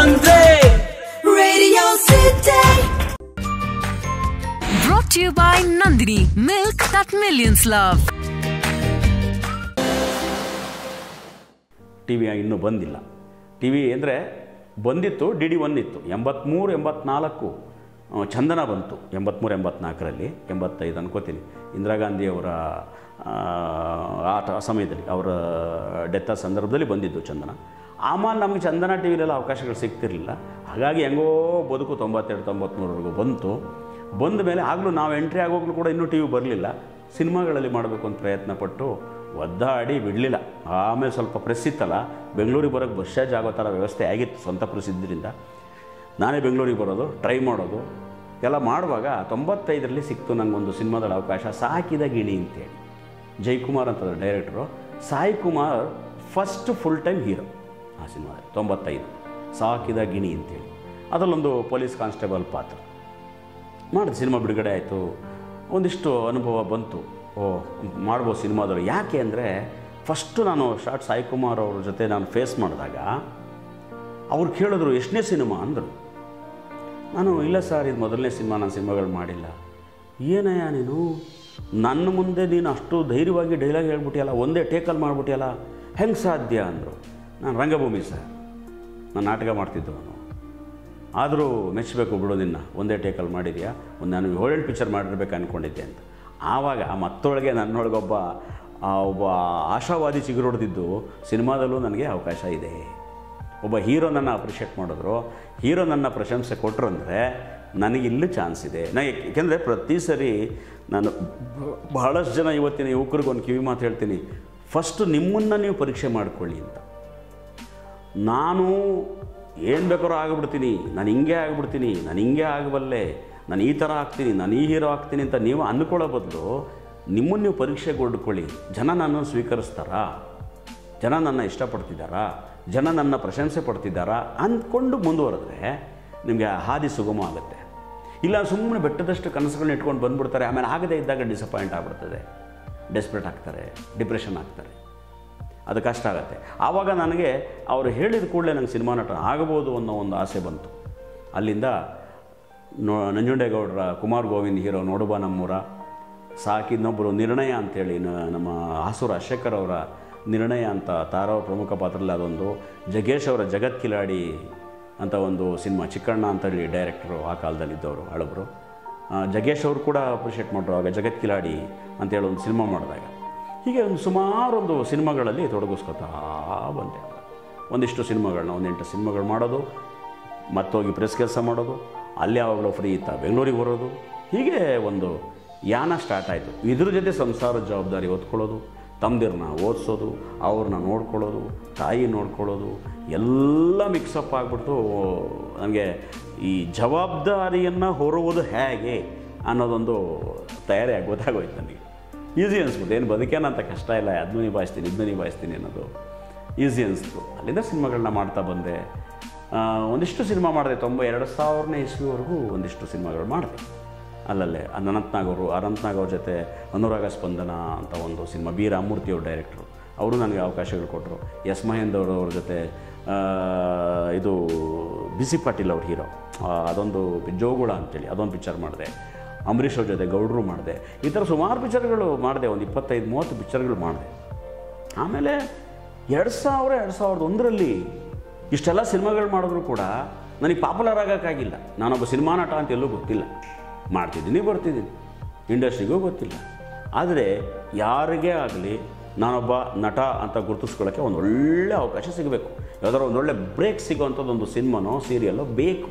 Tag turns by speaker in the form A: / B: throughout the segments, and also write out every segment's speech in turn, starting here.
A: ಬಂದ್ರೆ
B: Radio City.
C: Brought to you by Nandini, milk that millions love.
D: T V ಇನ್ನೂ ಬಂದಿಲ್ಲ T V ಅಂದರೆ ಬಂದಿತ್ತು ಡಿ ಡಿ ಒನ್ ಇತ್ತು ಎಂಬತ್ತ್ಮೂರು ಎಂಬತ್ನಾಲ್ಕು ಆ, ಚಂದನ ಬಂತು ಎಂಬತ್ತ್ಮೂರು ಎಂಬತ್ನಾಲ್ಕರಲ್ಲಿ ಎಂಬತ್ತೈದು ಅನ್ಕೋತೀನಿ ಇಂದಿರಾ ಗಾಂಧಿಯವರ ಆ, ಆ ಟ- ಸಮಯದಲ್ಲಿ ಅವರ ಡೆತ್ತ ಸಂದರ್ಭದಲ್ಲಿ ಬಂದಿದ್ದು ಚಂದನ ಆಮೇಲೆ ನಮಗೆ ಚಂದನ ಟಿ ವಿಲೆಲ್ಲ ಅವಕಾಶಗಳು ಸಿಗ್ತಿರಲಿಲ್ಲ ಹಾಗಾಗಿ ಹೆಂಗೋ ಬದುಕು ತೊಂಬತ್ತೆರಡು ತೊಂಬತ್ತ್ಮೂರವರೆಗೂ ಬಂತು ಬಂದ ಮೇಲೆ ಆಗಲೂ ನಾವು ಎಂಟ್ರಿ ಆಗೋಗ್ಲೂ ಕೂಡ ಇನ್ನೂ ಟಿ ವಿ ಬರಲಿಲ್ಲ ಸಿನಿಮಾಗಳಲ್ಲಿ ಮಾಡಬೇಕು ಅಂತ ಪ್ರಯತ್ನ ಪಟ್ಟು ಒದ್ದಾಡಿ ಬಿಡಲಿಲ್ಲ ಆಮೇಲೆ ಸ್ವಲ್ಪ ಪ್ರೆಸ್ ಇತ್ತಲ್ಲ ಬೆಂಗಳೂರಿಗೆ ಬರೋಕ್ಕೆ ಬಸ್ ಚಾರ್ಜ್ ಆಗೋ ಥರ ವ್ಯವಸ್ಥೆ ಆಗಿತ್ತು ಸ್ವಂತ ಪ್ರೆಸ್ ಇದ್ದರಿಂದ ನಾನೇ ಬೆಂಗಳೂರಿಗೆ ಬರೋದು ಟ್ರೈ ಮಾಡೋದು ಎಲ್ಲ ಮಾಡುವಾಗ ತೊಂಬತ್ತೈದರಲ್ಲಿ ಸಿಕ್ತು ನನಗೊಂದು ಸಿನಿಮಾದಲ್ಲಿ ಅವಕಾಶ ಸಾಕಿದ ಗಿಣಿ ಅಂತೇಳಿ ಜೈಕುಮಾರ್ ಅಂತ director Sai Kumar first full time hero ಆ ಸಿನಿಮಾದಲ್ಲಿ ತೊಂಬತ್ತೈದು ಸಾಕಿದ ಗಿಣಿ ಅಂತೇಳಿ ಅದರಲ್ಲೊಂದು ಪೊಲೀಸ್ ಕಾನ್ಸ್ಟೇಬಲ್ ಪಾತ್ರ ಮಾಡಿದ ಸಿನಿಮಾ ಬಿಡುಗಡೆ ಆಯಿತು ಒಂದಿಷ್ಟು ಅನುಭವ ಬಂತು ಓ ಮಾಡ್ಬೋದು ಸಿನಿಮಾದವರು ಯಾಕೆ ಅಂದರೆ ಫಸ್ಟು ನಾನು ಶಾರ್ಟ್ ಸಾಯಿ ಕುಮಾರ್ ಅವ್ರ ಜೊತೆ ನಾನು ಫೇಸ್ ಮಾಡಿದಾಗ ಅವ್ರು ಕೇಳಿದ್ರು ಎಷ್ಟನೇ ಸಿನಿಮಾ ಅಂದರು ನಾನು ಇಲ್ಲ ಸರ್ ಇದು ಮೊದಲನೇ ಸಿನಿಮಾ ನಾನು ಸಿನಿಮಾಗಳು ಮಾಡಿಲ್ಲ ಏನಯ್ಯ ನೀನು ನನ್ನ ಮುಂದೆ ನೀನು ಅಷ್ಟು ಧೈರ್ಯವಾಗಿ ಡೈಲಾಗ್ ಹೇಳ್ಬಿಟ್ಟಿಯಲ್ಲ ಒಂದೇ ಟೇಕಲ್ಲಿ ಮಾಡ್ಬಿಟ್ಟಿಯಲ್ಲ ಹೆಂಗೆ ಸಾಧ್ಯ ಅಂದರು ನಾನು ರಂಗಭೂಮಿ ಸರ್ ನಾನು ನಾಟಕ ಮಾಡ್ತಿದ್ದು ನಾನು ಆದರೂ ಮೆಚ್ಚಬೇಕು ಬಿಡು ನಿನ್ನ ಒಂದೇ ಟೇಕಲ್ಲಿ ಮಾಡಿದ್ಯಾ ಒಂದು ನಾನು ಏಳೆಂಟು ಪಿಕ್ಚರ್ ಮಾಡಿರ್ಬೇಕು ಅಂದ್ಕೊಂಡಿದ್ದೆ ಅಂತ ಆವಾಗ ಮತ್ತೊಳಗೆ ನನ್ನೊಳಗೊಬ್ಬ ಆ ಒಬ್ಬ ಆಶಾವಾದಿ ಚಿಗುರೊಡೆದಿದ್ದು ಸಿನಿಮಾದಲ್ಲೂ ನನಗೆ ಅವಕಾಶ ಇದೆ ಒಬ್ಬ ಹೀರೋ ನನ್ನ ಅಪ್ರಿಷಿಯೇಟ್ ಮಾಡಿದ್ರು ಹೀರೋ ನನ್ನ ಪ್ರಶಂಸೆ ಕೊಟ್ಟರು ಅಂದರೆ ನನಗಿಲ್ಲೂ ಚಾನ್ಸ್ ಇದೆ ನಾ ಏಕೆಂದರೆ ಪ್ರತಿ ಸರಿ ನಾನು ಬ- ಬಹಳಷ್ಟು ಜನ ಇವತ್ತಿನ ಯುವಕರಿಗೆ ಒಂದು ಕಿವಿ ಮಾತು ಹೇಳ್ತೀನಿ ಫಸ್ಟು ನಿಮ್ಮನ್ನು ನೀವು ಪರೀಕ್ಷೆ ಮಾಡಿಕೊಳ್ಳಿ ಅಂತ ನಾನು ಏನು ಬೇಕಾದ್ರೂ ಆಗಿಬಿಡ್ತೀನಿ ನಾನು ಹಿಂಗೆ ಆಗಿಬಿಡ್ತೀನಿ ನಾನು ಹಿಂಗೆ ಆಗಬಲ್ಲೆ ನಾನು ಈ ಥರ ಆಗ್ತೀನಿ ನಾನು ಈ ಹೀರೋ ಆಗ್ತೀನಿ ಅಂತ ನೀವು ಅಂದ್ಕೊಳ್ಳೋ ಬದಲು ನಿಮ್ಮನ್ನು ನೀವು ಪರೀಕ್ಷೆಗೊಡ್ಕೊಳ್ಳಿ ಜನ ನನ್ನನ್ನು ಸ್ವೀಕರಿಸ್ತಾರಾ ಜನ ನನ್ನ ಇಷ್ಟಪಡ್ತಿದ್ದಾರಾ ಜನ ನನ್ನ ಪ್ರಶಂಸೆ ಪಡ್ತಿದ್ದಾರಾ ಅಂದ್ಕೊಂಡು ಮುಂದುವರೆದ್ರೆ ನಿಮಗೆ ಆ ಹಾದಿ ಸುಗಮ ಆಗುತ್ತೆ ಇಲ್ಲ ಸುಮ್ಮನೆ ಬೆಟ್ಟದಷ್ಟು ಕನಸುಗಳನ್ನ ಇಟ್ಕೊಂಡು ಬಂದ್ಬಿಡ್ತಾರೆ ಆಮೇಲೆ ಆಗದೇ ಇದ್ದಾಗ ಡಿಸಪಾಯಿಂಟ್ ಆಗ್ಬಿಡ್ತದೆ ಡೆಸ್ಪ್ರೇಟ್ ಆಗ್ತಾರೆ ಡಿಪ್ರೆಷನ್ ಆಗ್ತಾರೆ ಅದು ಕಷ್ಟ ಆಗುತ್ತೆ ಆವಾಗ ನನಗೆ ಅವರು ಹೇಳಿದ ಕೂಡಲೇ ನಂಗೆ ಸಿನಿಮಾ ನಟ ಆಗಬಹುದು ಅನ್ನೋ ಒಂದು ಆಸೆ ಬಂತು ಅಲ್ಲಿಂದ ನೋ ನಂಜುಂಡೇಗೌಡರ ಕುಮಾರ್ ಗೋವಿಂದ್ ಹೀರೋ ನೋಡುಬಾ ನಮ್ಮೂರ ಸಾಕಿ ಇನ್ನೊಬ್ಬರು ನಿರ್ಣಯ ಅಂತೇಳಿ ನ- ನಮ್ಮ ಹಾಸೂರು ಅಶೇಖರ್ ಅವರ ನಿರ್ಣಯ ಅಂತ ತಾರೋ ಪ್ರಮುಖ ಪಾತ್ರದಲ್ಲಿ ಅದೊಂದು ಜಗ್ಗೇಶ್ ಅವರ ಜಗತ್ ಕಿಲಾಡಿ ಅಂತ ಒಂದು ಸಿನಿಮಾ ಚಿಕ್ಕಣ್ಣ ಅಂತೇಳಿ ಡೈರೆಕ್ಟ್ರು ಆ ಕಾಲದಲ್ಲಿದ್ದವರು ಹಳಬರು ಆ, ಜಗ್ಗೇಶ್ ಅವರು ಕೂಡ ಅಪ್ರಿಷಿಯೇಟ್ ಮಾಡ್ರು ಆಗ ಜಗತ್ ಕಿಲಾಡಿ ಅಂತೇಳಿ ಒಂದು ಸಿನಿಮಾ ಮಾಡಿದಾಗ ಹೀಗೆ ಒಂದು ಸುಮಾರು ಒಂದು ಸಿನಿಮಾಗಳಲ್ಲಿ ತೊಡಗಿಸ್ಕೊತಾ ಬಂದೆ ಒಂದಿಷ್ಟು ಸಿನಿಮಾಗಳನ್ನ ಒಂದೆಂಟು ಸಿನಿಮಾಗಳು ಮಾಡೋದು ಮತ್ತೋಗಿ ಪ್ರೆಸ್ ಕೆಲಸ ಮಾಡೋದು ಅಲ್ಲಿ ಯಾವಾಗಲೂ ಫ್ರೀ ಇತ್ತ ಬೆಂಗಳೂರಿಗೆ ಬರೋದು ಹೀಗೆ ಒಂದು ಯಾನ ಸ್ಟಾರ್ಟ್ ಆಯಿತು ಇದ್ರ ಜೊತೆ ಸಂಸಾರದ ಜವಾಬ್ದಾರಿ ಹೊತ್ಕೊಳ್ಳೋದು ತಮ್ಮದಿರನ್ನ ಓದಿಸೋದು ಅವ್ರನ್ನ ನೋಡ್ಕೊಳ್ಳೋದು ತಾಯಿ ನೋಡ್ಕೊಳ್ಳೋದು ಎಲ್ಲ ಮಿಕ್ಸಪ್ ಆಗಿಬಿಟ್ಟು ನನಗೆ ಈ ಜವಾಬ್ದಾರಿಯನ್ನು ಹೊರುವುದು ಹೇಗೆ ಅನ್ನೋದೊಂದು ತಯಾರಿಯಾಗಿ ಗೊತ್ತಾಗೋಯ್ತು ನನಗೆ ಈಸಿ ಅನಿಸ್ಬಿಟ್ಟು ಏನು ಬದುಕೇನಂತ ಕಷ್ಟ ಇಲ್ಲ ಅದನ್ನೂ ನಿಭಾಯಿಸ್ತೀನಿ ಇದನ್ನೂ ನಿಭಾಯಿಸ್ತೀನಿ ಅನ್ನೋದು ಈಸಿ ಅನಿಸ್ತು ಅಲ್ಲಿಂದ ಸಿನಿಮಾಗಳನ್ನ ಮಾಡ್ತಾ ಬಂದೆ ಆ, ಒಂದಿಷ್ಟು ಸಿನಿಮಾ ಮಾಡಿದೆ ತೊಂಬ ಎರಡು ಸಾವಿರನೇ ಇಸ್ವಿವರೆಗೂ ಒಂದಿಷ್ಟು ಸಿನಿಮಾಗಳು ಮಾಡಿದೆ ಅಲ್ಲಲ್ಲೇ ಅನಂತ್ನಾಗ್ ಅವರು ಅನಂತ್ನಾಗ್ ಅವ್ರ ಜೊತೆ ಅನುರಾಗ ಸ್ಪಂದನ ಅಂತ ಒಂದು ಸಿನಿಮಾ ಬಿ ರಾಮಮೂರ್ತಿ ಅವ್ರ ಡೈರೆಕ್ಟ್ರು ಅವರು ನನಗೆ ಅವಕಾಶಗಳು ಕೊಟ್ಟರು ಎಸ್ ಮಹೇಂದ್ರ ಅವರು ಅವ್ರ ಜೊತೆ ಆ, ಇದು ಬಿಸಿ ಪಾಟೀಲ್ ಅವ್ರ ಹೀರೋ ಅದೊಂದು ಜೋಗುಳ ಅಂತೇಳಿ ಅದೊಂದು ಪಿಕ್ಚರ್ ಮಾಡಿದೆ ಅಂಬರೀಷ್ ಅವ್ರ ಜೊತೆ ಗೌಡ್ರು ಮಾಡಿದೆ ಈ ಥರ ಸುಮಾರು ಪಿಕ್ಚರ್ಗಳು ಮಾಡಿದೆ ಒಂದು ಇಪ್ಪತ್ತೈದು ಮೂವತ್ತು ಪಿಕ್ಚರ್ಗಳು ಮಾಡಿದೆ ಆಮೇಲೆ ಎರಡು ಸಾವಿರ ಎರಡು ಸಾವಿರದ ಒಂದರಲ್ಲಿ ಇಷ್ಟೆಲ್ಲ ಸಿನಿಮಾಗಳು ಮಾಡಿದ್ರು ಕೂಡ ನನಗೆ ಪಾಪ್ಯುಲರ್ ಆಗೋಕ್ಕಾಗಿಲ್ಲ ನಾನೊಬ್ಬ ಸಿನಿಮಾ ನಟ ಅಂತ ಎಲ್ಲೂ ಗೊತ್ತಿಲ್ಲ ಮಾಡ್ತಿದ್ದೀನಿ ಬರ್ತಿದ್ದೀನಿ ಇಂಡಸ್ಟ್ರಿಗೂ ಗೊತ್ತಿಲ್ಲ ಆದರೆ ಯಾರಿಗೇ ಆಗಲಿ ನಾನೊಬ್ಬ ನಟ ಅಂತ ಗುರುತಿಸ್ಕೊಳ್ಳೋಕ್ಕೆ ಒಂದು ಒಳ್ಳೆ ಅವಕಾಶ ಸಿಗಬೇಕು ಯಾವ್ದಾದ್ರು ಒಂದು ಒಳ್ಳೆ ಬ್ರೇಕ್ ಸಿಗೋವಂಥದ್ದು ಒಂದು ಸಿನಿಮಾನೋ ಸೀರಿಯಲ್ಲೋ ಬೇಕು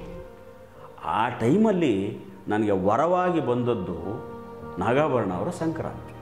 D: ಆ ಟೈಮಲ್ಲಿ ನನಗೆ ವರವಾಗಿ ಬಂದದ್ದು ನಾಗಾಭರಣ ಅವರ ಸಂಕ್ರಾಂತಿ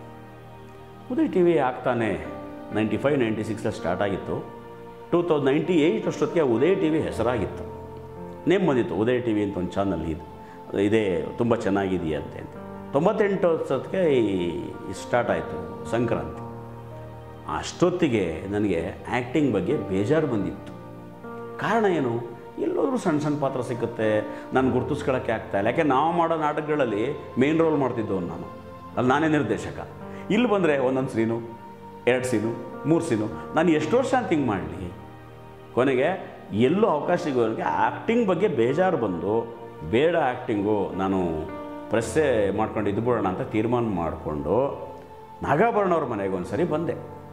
D: ಉದಯ್ ಟಿ ವಿ ಆಗ್ತಾನೆ ನೈಂಟಿ ಫೈವ್ ನೈಂಟಿ ಸಿಕ್ಸಲ್ಲಿ ಸ್ಟಾರ್ಟ್ ಆಗಿತ್ತು ಟೂ ತೌಸಂಡ್ ನೈಂಟಿ ಏಯ್ಟ್ ಅಷ್ಟೊತ್ತಿಗೆ ಉದಯ್ ಟಿ ವಿ ಹೆಸರಾಗಿತ್ತು ನೇಮ್ ಬಂದಿತ್ತು ಉದಯ್ ಟಿ ವಿ ಅಂತ ಒಂದು ಚಾನಲ್ ಇದು ಇದೇ ತುಂಬ ಚೆನ್ನಾಗಿದೆಯಂತೆ ಅಂತ ತೊಂಬತ್ತೆಂಟು ವರ್ಷಕ್ಕೆ ಈ ಸ್ಟಾರ್ಟ್ ಆಯಿತು ಸಂಕ್ರಾಂತಿ ಅಷ್ಟೊತ್ತಿಗೆ ನನಗೆ ಆ್ಯಕ್ಟಿಂಗ್ ಬಗ್ಗೆ ಬೇಜಾರು ಬಂದಿತ್ತು ಕಾರಣ ಏನು ಎಲ್ಲೋದ್ರೂ ಸಣ್ಣ ಸಣ್ಣ ಪಾತ್ರ ಸಿಗುತ್ತೆ ನಾನು ಗುರ್ತಿಸ್ಕೊಳ್ಳೋಕ್ಕೆ ಆಗ್ತಾ ಇಲ್ಲ ಯಾಕೆ ನಾವು ಮಾಡೋ ನಾಟಕಗಳಲ್ಲಿ ಮೇನ್ ರೋಲ್ ಮಾಡ್ತಿದ್ದವನು ನಾನು ಅಲ್ಲಿ ನಾನೇ ನಿರ್ದೇಶಕ ಇಲ್ಲಿ ಬಂದರೆ ಒಂದೊಂದು ಸೀನು ಎರಡು ಸೀನು ಮೂರು ಸೀನು ನಾನು ಎಷ್ಟು ವರ್ಷ ಅಂತ ಹಿಂಗೆ ಮಾಡಲಿ ಕೊನೆಗೆ ಎಲ್ಲೂ ಅವಕಾಶ ಸಿಗೋರಿಗೆ ಆ್ಯಕ್ಟಿಂಗ್ ಬಗ್ಗೆ ಬೇಜಾರು ಬಂದು ಬೇಡ ಆ್ಯಕ್ಟಿಂಗು ನಾನು ಪ್ರೆಸ್ಸೇ ಮಾಡ್ಕೊಂಡು ಇದ್ಬಿಡೋಣ ಅಂತ ತೀರ್ಮಾನ ಮಾಡಿಕೊಂಡು ನಾಗಾಭರಣ ಅವ್ರ ಮನೆಗೆ ಒಂದು ಸರಿ ಬಂದೆ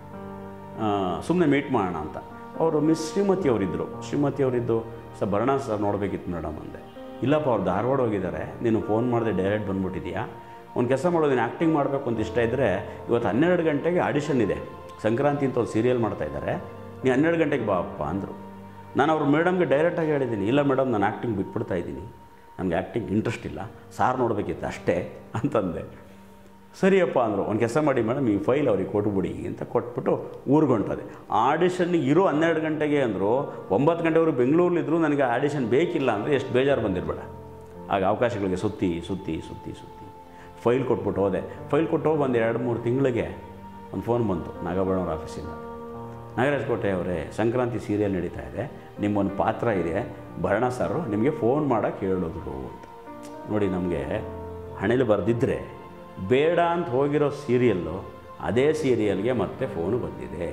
D: ಸುಮ್ಮನೆ ಮೀಟ್ ಮಾಡೋಣ ಅಂತ ಅವರು ಮಿಸ್ ಶ್ರೀಮತಿ ಅವರಿದ್ದರು ಶ್ರೀಮತಿ ಅವರಿದ್ದು ಸರ್ ಭರಣ ಸರ್ ನೋಡಬೇಕಿತ್ತು ಮೇಡಮ್ ಅಂದೆ ಇಲ್ಲಪ್ಪ ಅವ್ರು ಧಾರವಾಡ ಹೋಗಿದ್ದಾರೆ ನೀನು ಫೋನ್ ಮಾಡಿದೆ ಡೈರೆಕ್ಟ್ ಬಂದ್ಬಿಟ್ಟಿದ್ಯಾ ಒಂದು ಕೆಲಸ ಮಾಡೋದು ನೀನು ಆ್ಯಕ್ಟಿಂಗ್ ಮಾಡಬೇಕು ಅಂತ ಇಷ್ಟ ಇದ್ದರೆ ಇವತ್ತು ಹನ್ನೆರಡು ಗಂಟೆಗೆ ಆಡಿಷನ್ ಇದೆ ಸಂಕ್ರಾಂತಿ ಅಂತ ಒಂದು ಸೀರಿಯಲ್ ಮಾಡ್ತಾ ಇದ್ದಾರೆ ನೀನು ಹನ್ನೆರಡು ಗಂಟೆಗೆ ಬಾ ಅಪ್ಪ ಅಂದರು ನಾನು ಅವ್ರ ಮೇಡಮ್ಗೆ ಡೈರೆಕ್ಟಾಗಿ ಹೇಳಿದ್ದೀನಿ ಇಲ್ಲ ಮೇಡಮ್ ನಾನು ಆ್ಯಕ್ಟಿಂಗ್ ಬಿಟ್ಬಿಡ್ತಾ ಇದ್ದೀನಿ ನನಗೆ ಆ್ಯಕ್ಟಿಂಗ್ ಇಂಟ್ರೆಸ್ಟ್ ಇಲ್ಲ ಸಾರ್ ನೋಡಬೇಕಿತ್ತು ಅಷ್ಟೇ ಅಂತಂದೆ ಸರಿಯಪ್ಪ ಅಂದರು ಒಂದು ಕೆಲಸ ಮಾಡಿ ಮೇಡಮ್ ಈ ಫೈಲ್ ಅವ್ರಿಗೆ ಕೊಟ್ಬಿಡಿ ಅಂತ ಕೊಟ್ಬಿಟ್ಟು ಊರಿಗೆ ಹೊಂಟದೆ ಆಡಿಷನ್ನಿಗೆ ಇರೋ ಹನ್ನೆರಡು ಗಂಟೆಗೆ ಅಂದರು ಒಂಬತ್ತು ಗಂಟೆವರೆಗೂ ಬೆಂಗಳೂರಲ್ಲಿದ್ದರೂ ನನಗೆ ಆಡಿಷನ್ ಬೇಕಿಲ್ಲ ಅಂದರೆ ಎಷ್ಟು ಬೇಜಾರು ಬಂದಿರಬೇಡ ಆಗ ಅವಕಾಶಗಳಿಗೆ ಸುತ್ತಿ ಸುತ್ತಿ ಸುತ್ತಿ ಸುತ್ತಿ ಫೈಲ್ ಕೊಟ್ಬಿಟ್ಟು ಹೋದೆ ಫೈಲ್ ಕೊಟ್ಟು ಹೋಗಿ ಒಂದು ಎರಡು ಮೂರು ತಿಂಗಳಿಗೆ ಒಂದು ಫೋನ್ ಬಂತು ನಾಗಭರಣವ್ರ ಆಫೀಸಿಂದ ನಾಗರಾಜ್ ಕೋಟೆ ಅವರೇ ಸಂಕ್ರಾಂತಿ ಸೀರಿಯಲ್ ನಡೀತಾ ಇದೆ ನಿಮ್ಮೊಂದು ಪಾತ್ರ ಇದೆ ಭರಣ ಸಾರು ನಿಮಗೆ ಫೋನ್ ಮಾಡೋಕ್ಕೆ ಹೇಳಿದ್ರು ಅಂತ ನೋಡಿ ನಮಗೆ ಹಣೆಲಿ ಬರೆದಿದ್ದರೆ ಬೇಡ ಅಂತ ಹೋಗಿರೋ ಸೀರಿಯಲ್ಲು ಅದೇ ಸೀರಿಯಲ್ಗೆ ಮತ್ತೆ ಫೋನು ಬಂದಿದೆ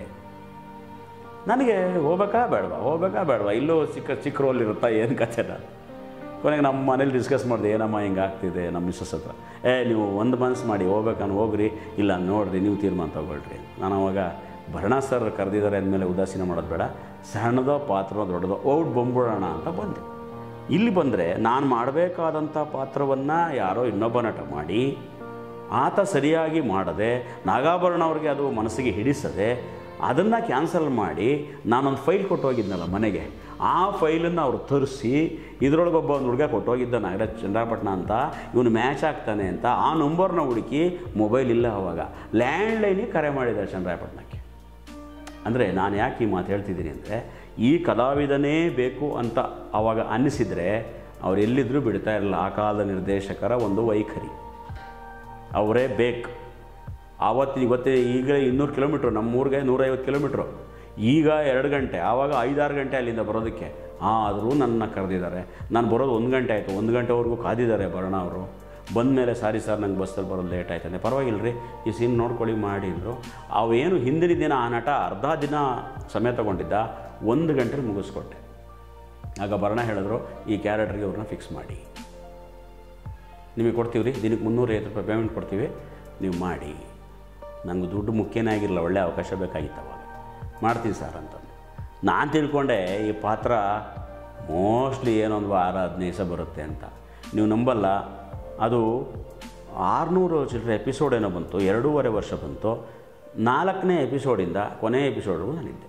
D: ನನಗೆ ಹೋಗ್ಬೇಕಾ ಬೇಡವಾ ಹೋಗ್ಬೇಕಾ ಬೇಡವಾ ಇಲ್ಲೂ ಚಿಕ್ಕ ಚಿಕ್ಕ ರೋಲ್ ಇರುತ್ತಾ ಏನು ಕಥೆನ ಕೊನೆಗೆ ನಮ್ಮ ಮನೇಲಿ ಡಿಸ್ಕಸ್ ಮಾಡಿದೆ ಏನಮ್ಮ ಹಿಂಗೆ ಆಗ್ತಿದೆ ನಮ್ಮ ಮಿಸ್ಸಸ್ ಹತ್ರ ಏ ನೀವು ಒಂದು ಮನಸ್ಸು ಮಾಡಿ ಹೋಗ್ಬೇಕನ್ನು ಹೋಗ್ರಿ ಇಲ್ಲ ನೋಡ್ರಿ ನೀವು ತೀರ್ಮಾನ ತಗೊಳ್ರಿ ನಾನು ಅವಾಗ ಭರಣ ಸರ್ ಕರೆದಿದ್ದಾರೆ ಅಂದಮೇಲೆ ಉದಾಸೀನ ಮಾಡೋದು ಬೇಡ ಸಣ್ಣದೋ ಪಾತ್ರನೋ ದೊಡ್ಡದೋ ಔಟ್ ಬಂದ್ಬಿಡೋಣ ಅಂತ ಬಂದೆ ಇಲ್ಲಿ ಬಂದರೆ ನಾನು ಮಾಡಬೇಕಾದಂಥ ಪಾತ್ರವನ್ನು ಯಾರೋ ಇನ್ನೊಬ್ಬ ನಟ ಮಾಡಿ ಆತ ಸರಿಯಾಗಿ ಮಾಡದೆ ನಾಗಾಭರಣ ಅವ್ರಿಗೆ ಅದು ಮನಸ್ಸಿಗೆ ಹಿಡಿಸದೆ ಅದನ್ನು ಕ್ಯಾನ್ಸಲ್ ಮಾಡಿ ನಾನೊಂದು ಫೈಲ್ ಕೊಟ್ಟು ಹೋಗಿದ್ನಲ್ಲ ಮನೆಗೆ ಆ ಫೈಲನ್ನು ಅವ್ರು ತರಿಸಿ ಇದರೊಳಗೊಬ್ಬ ಒಂದು ಹುಡುಗ ಕೊಟ್ಟೋಗಿದ್ದ ನಾಗರಾಜ್ ಚಂದ್ರಪಟ್ಟಣ ಅಂತ ಇವನು ಮ್ಯಾಚ್ ಆಗ್ತಾನೆ ಅಂತ ಆ ನಂಬರ್ನ ಹುಡುಕಿ ಮೊಬೈಲ್ ಇಲ್ಲ ಅವಾಗ ಲ್ಯಾಂಡ್ಲೈನಿಗೆ ಕರೆ ಮಾಡಿದ್ದಾರೆ ಚಂದ್ರಾಯಪಟ್ಟಣಕ್ಕೆ ಅಂದರೆ ನಾನು ಯಾಕೆ ಈ ಮಾತು ಹೇಳ್ತಿದ್ದೀನಿ ಅಂದರೆ ಈ ಕಲಾವಿದನೇ ಬೇಕು ಅಂತ ಆವಾಗ ಅನ್ನಿಸಿದರೆ ಅವ್ರು ಎಲ್ಲಿದ್ದರೂ ಬಿಡ್ತಾ ಇರಲಿಲ್ಲ ಆ ಕಾಲದ ನಿರ್ದೇಶಕರ ಒಂದು ವೈಖರಿ ಅವರೇ ಬೇಕು ಆವತ್ತು ಇವತ್ತೇ ಈಗ ಇನ್ನೂರು ಕಿಲೋಮೀಟ್ರು ನಮ್ಮೂರಿಗೆ ನೂರೈವತ್ತು ಕಿಲೋಮೀಟ್ರು ಈಗ ಎರಡು ಗಂಟೆ ಆವಾಗ ಐದಾರು ಗಂಟೆ ಅಲ್ಲಿಂದ ಬರೋದಕ್ಕೆ ಆದರೂ ನನ್ನ ಕರೆದಿದ್ದಾರೆ ನಾನು ಬರೋದು ಒಂದು ಗಂಟೆ ಆಯಿತು ಒಂದು ಗಂಟೆವರೆಗೂ ಕಾದಿದ್ದಾರೆ ಭರಣ ಅವರು ಬಂದ ಮೇಲೆ ಸಾರಿ ಸರ್ ನಂಗೆ ಬಸ್ಸಲ್ಲಿ ಬರೋದು ಲೇಟ್ ಆಯ್ತಂದೆ ಪರವಾಗಿಲ್ಲ ರೀ ಈ ಸೀನ್ ನೋಡ್ಕೊಳ್ಳಿ ಮಾಡಿ ಅಂದರು ಅವೇನು ಹಿಂದಿನ ದಿನ ಆ ನಟ ಅರ್ಧ ದಿನ ಸಮಯ ತಗೊಂಡಿದ್ದ ಒಂದು ಗಂಟೆಲಿ ಮುಗಿಸ್ಕೊಟ್ಟೆ ಆಗ ಭರಣ ಹೇಳಿದ್ರು ಈ ಕ್ಯಾರೆಕ್ಟರ್ಗೆ ಅವ್ರನ್ನ ಫಿಕ್ಸ್ ಮಾಡಿ ನಿಮಗೆ ಕೊಡ್ತೀವಿ ರೀ ದಿನಕ್ಕೆ ಮುನ್ನೂರೈವತ್ತು ರೂಪಾಯಿ ಪೇಮೆಂಟ್ ಕೊಡ್ತೀವಿ ನೀವು ಮಾಡಿ ನನಗೆ ದುಡ್ಡು ಮುಖ್ಯನೇ ಆಗಿರಲ್ಲ ಒಳ್ಳೆ ಅವಕಾಶ ಬೇಕಾಗಿತ್ತು ಅವಾಗ ಮಾಡ್ತೀನಿ ಸರ್ ಅಂತಂದು ನಾನು ತಿಳ್ಕೊಂಡೆ ಈ ಪಾತ್ರ ಮೋಸ್ಟ್ಲಿ ಏನೊಂದು ವಾರ ಹದಿನೈದು ದಿವಸ ಬರುತ್ತೆ ಅಂತ ನೀವು ನಂಬಲ್ಲ ಅದು ಆರುನೂರು ಚಿಲ್ಲರೆ ಎಪಿಸೋಡ್ ಏನೋ ಬಂತು ಎರಡೂವರೆ ವರ್ಷ ಬಂತು ನಾಲ್ಕನೇ ಎಪಿಸೋಡಿಂದ ಕೊನೆಯ ಎಪಿಸೋಡ್ಗೂ ನಾನಿದ್ದೆ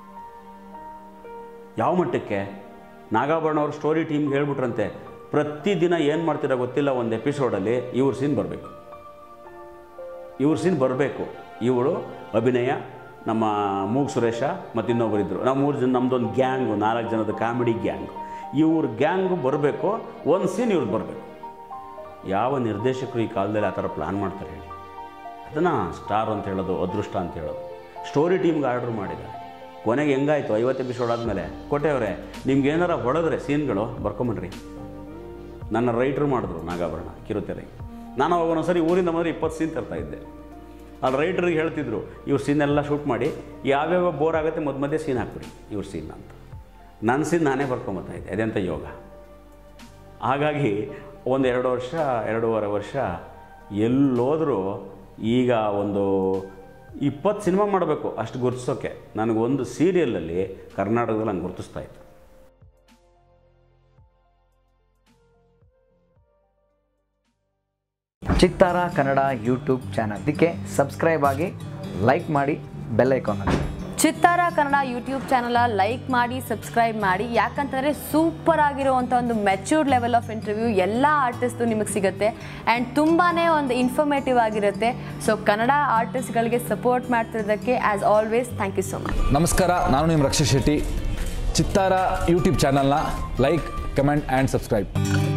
D: ಯಾವ ಮಟ್ಟಕ್ಕೆ ನಾಗಾಭರಣ ಅವ್ರ ಸ್ಟೋರಿ ಟೀಮ್ಗೆ ಹೇಳ್ಬಿಟ್ರಂತೆ ಪ್ರತಿದಿನ ಏನು ಮಾಡ್ತೀರಾ ಗೊತ್ತಿಲ್ಲ ಒಂದು ಎಪಿಸೋಡಲ್ಲಿ ಇವ್ರ ಸೀನ್ ಬರಬೇಕು ಇವ್ರ ಸೀನ್ ಬರಬೇಕು ಇವಳು ಅಭಿನಯ ನಮ್ಮ ಮೂಗ್ ಸುರೇಶ ಮತ್ತು ಇನ್ನೊಬ್ಬರಿದ್ದರು ನಾವು ಮೂರು ಜನ ನಮ್ಮದೊಂದು ಗ್ಯಾಂಗು ನಾಲ್ಕು ಜನದ ಕಾಮಿಡಿ ಗ್ಯಾಂಗ್ ಇವ್ರ ಗ್ಯಾಂಗು ಬರಬೇಕು ಒಂದು ಸೀನ್ ಇವ್ರದ್ದು ಬರಬೇಕು ಯಾವ ನಿರ್ದೇಶಕರು ಈ ಕಾಲದಲ್ಲಿ ಆ ಥರ ಪ್ಲ್ಯಾನ್ ಮಾಡ್ತಾರೆ ಹೇಳಿ ಅದನ್ನು ಸ್ಟಾರ್ ಅಂತ ಹೇಳೋದು ಅದೃಷ್ಟ ಅಂತ ಹೇಳೋದು ಸ್ಟೋರಿ ಟೀಮ್ಗೆ ಆರ್ಡ್ರ್ ಮಾಡಿದ್ದಾರೆ ಕೊನೆಗೆ ಹೆಂಗಾಯಿತು ಐವತ್ತು ಎಪಿಸೋಡ್ ಆದಮೇಲೆ ಕೊಟ್ಟೆವ್ರೆ ನಿಮ್ಗೆ ಏನಾರ ಹೊಡೆದ್ರೆ ಸೀನ್ಗಳು ಬರ್ಕೊಂಬನ್ರಿ ನನ್ನ ರೈಟ್ರು ಮಾಡಿದ್ರು ನಾಗಾಭರಣ ಕಿರುತೆರೆಗೆ ನಾನು ಅವಾಗ ಒಂದೊಂದ್ಸರಿ ಊರಿಂದ ಬಂದರೆ ಇಪ್ಪತ್ತು ಸೀನ್ ತರ್ತಾ ಇದ್ದೆ ಅಲ್ಲಿ ರೈಟ್ರಿಗೆ ಹೇಳ್ತಿದ್ರು ಇವ್ರ ಸೀನ್ ಎಲ್ಲ ಶೂಟ್ ಮಾಡಿ ಯಾವ್ಯಾವ ಬೋರ್ ಆಗುತ್ತೆ ಮಧ್ಯ ಮಧ್ಯೆ ಸೀನ್ ಹಾಕ್ಬಿಡಿ ಇವ್ರ ಸೀನ್ ಅಂತ ನನ್ನ ಸೀನ್ ನಾನೇ ಬರ್ಕೊಂಬತ್ತಾ ಇದ್ದೆ ಅದೆಂಥ ಯೋಗ ಹಾಗಾಗಿ ಒಂದು ಎರಡು ವರ್ಷ ಎರಡೂವರೆ ವರ್ಷ ಎಲ್ಲೋದರೂ ಈಗ ಒಂದು ಇಪ್ಪತ್ತು ಸಿನಿಮಾ ಮಾಡಬೇಕು ಅಷ್ಟು ಗುರುತಿಸೋಕ್ಕೆ ನನಗೊಂದು ಸೀರಿಯಲಲ್ಲಿ ಕರ್ನಾಟಕದಲ್ಲಿ ಹಂಗೆ ಗುರುತಿಸ್ತಾ ಇತ್ತು
A: ಚಿತ್ತಾರ ಕನ್ನಡ ಯೂಟ್ಯೂಬ್ ಚಾನಲ್ ಇದಕ್ಕೆ ಸಬ್ಸ್ಕ್ರೈಬ್ ಆಗಿ ಲೈಕ್ ಮಾಡಿ ಬೆಲ್ ಐಕಾನ್ ಹಾಕಿ
E: Chittara Kannada YouTube channel like ಮಾಡಿ ಸಬ್ಸ್ಕ್ರೈಬ್ ಮಾಡಿ ಯಾಕಂತಂದರೆ ಸೂಪರ್ ಆಗಿರುವಂಥ ಒಂದು ಮೆಚ್ಯೂರ್ಡ್ ಲೆವೆಲ್ ಆಫ್ ಇಂಟರ್ವ್ಯೂ ಎಲ್ಲ ಆರ್ಟಿಸ್ಟು ನಿಮಗೆ ಸಿಗುತ್ತೆ ಆ್ಯಂಡ್ ತುಂಬಾ ಒಂದು ಇನ್ಫಾರ್ಮೇಟಿವ್ ಆಗಿರುತ್ತೆ ಸೊ ಕನ್ನಡ ಆರ್ಟಿಸ್ಟ್ಗಳಿಗೆ ಸಪೋರ್ಟ್ ಮಾಡ್ತಿರೋದಕ್ಕೆ as always thank you so much
F: ನಮಸ್ಕಾರ ನಾನು ನಿಮ್ಮ ರಕ್ಷಿತ್ ಶೆಟ್ಟಿ ಚಿತ್ತಾರ ಯೂಟ್ಯೂಬ್ ಚಾನಲ್ನ ಲೈಕ್ ಕಮೆಂಟ್ ಆ್ಯಂಡ್ ಸಬ್ಸ್ಕ್ರೈಬ್